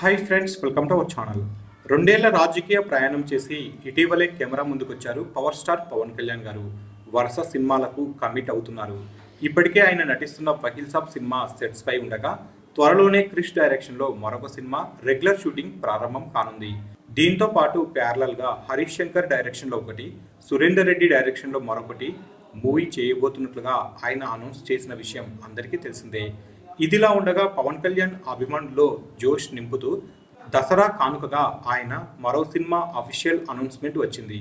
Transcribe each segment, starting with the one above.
hi friends welcome to our channel రెండేళ్ల రాజకీయ ప్రయాణం చేసి ఇటీవలే కెమెరా ముందుకొచ్చారు పవర్ స్టార్ పవన్ కళ్యాణ్ గారు వరుస సినిమాలకు కమిట్ అవుతున్నారు ఇప్పటికే ఆయన నటిస్తున్న వకీల్ సాబ్ సినిమా సెట్స్ పై ఉండగా త్వరలోనే క్రిష్ డైరెక్షన్ లో మరొక సినిమా రెగ్యులర్ షూటింగ్ ప్రారంభం కానుంది దీంతో పాటు ప్యారలల్ గా హరీష్ శంకర్ డైరెక్షన్ లో ఒకటి సురేందర్ రెడ్డి డైరెక్షన్ లో మరొకటి మూవీ చేయబోతున్నట్లుగా ఆయన అనౌన్స్ చేసిన విషయం అందరికీ తెలిసిందే ఇదిలా ఉండగా పవన్ కళ్యాణ్ అభిమానుల్లో జోష్ నింపుతూ దసరా కానుకగా ఆయన మరో సినిమా అఫీషియల్ అనౌన్స్మెంట్ వచ్చింది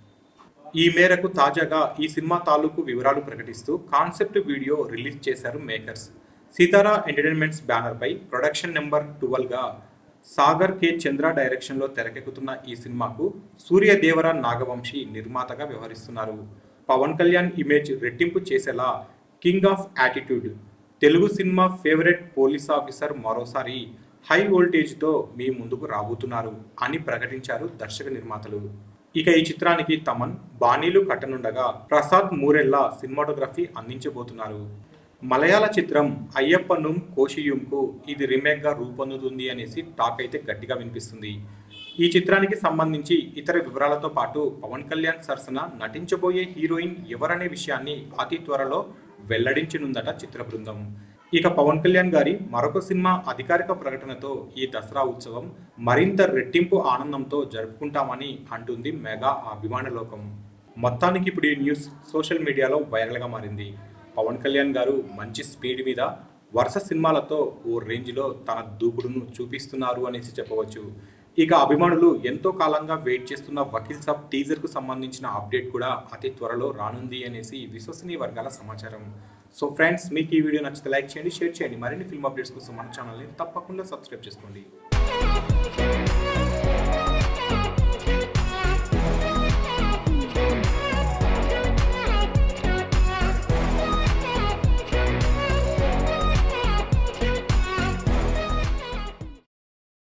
ఈ మేరకు తాజాగా ఈ సినిమా తాలూకు వివరాలు ప్రకటిస్తూ కాన్సెప్ట్ వీడియో రిలీజ్ చేశారు మేకర్స్ సీతారా ఎంటర్టైన్మెంట్స్ బ్యానర్పై ప్రొడక్షన్ నెంబర్ గా సాగర్ కె చంద్ర డైరెక్షన్లో తెరకెక్కుతున్న ఈ సినిమాకు సూర్యదేవర నాగవంశి నిర్మాతగా వ్యవహరిస్తున్నారు పవన్ కళ్యాణ్ ఇమేజ్ రెట్టింపు చేసేలా king of attitude Telugu cinema favourite police officer మరోసారి హై వోల్టేజ్తో మీ ముందుకు రాబోతున్నారు అని ప్రకటించారు దర్శక నిర్మాతలు ఇక ఈ చిత్రానికి తమన్ బాణీలు కట్టనుండగా ప్రసాద్ మూరెల్లా సినిమాటోగ్రఫీ అందించబోతున్నారు మలయాళ చిత్రం అయ్యప్పనుం కోషియుంకు ఇది రీమేక్గా రూపొందుతుంది అనేసి టాక్ అయితే గట్టిగా వినిపిస్తుంది ఈ చిత్రానికి సంబంధించి ఇతర వివరాలతో పాటు పవన్ కళ్యాణ్ సరసన నటించబోయే హీరోయిన్ ఎవరనే విషయాన్ని అతి త్వరలో వెల్లడించనుందట చిత్ర బృందం ఇక పవన్ కళ్యాణ్ గారి మరొక సినిమా అధికారిక ప్రకటనతో ఈ దసరా ఉత్సవం మరింత రెట్టింపు ఆనందంతో జరుపుకుంటామని అంటుంది మెగా అభిమాన లోకం మొత్తానికి ఇప్పుడు ఈ న్యూస్ సోషల్ మీడియాలో వైరల్గా మారింది పవన్ కళ్యాణ్ గారు మంచి స్పీడ్ మీద వరుస సినిమాలతో ఓ రేంజ్లో తన దూకుడును చూపిస్తున్నారు అనేసి చెప్పవచ్చు ఇక అభిమానులు ఎంతో కాలంగా వెయిట్ చేస్తున్న వకీల్ సాబ్ టీజర్కు సంబంధించిన అప్డేట్ కూడా అతి త్వరలో రానుంది అనేసి విశ్వసనీయ వర్గాల సమాచారం సో ఫ్రెండ్స్ మీకు ఈ వీడియో నచ్చితే లైక్ చేయండి షేర్ చేయండి మరిన్ని ఫిల్మ్ అప్డేట్స్ కోసం మన ఛానల్ని తప్పకుండా సబ్స్క్రైబ్ చేసుకోండి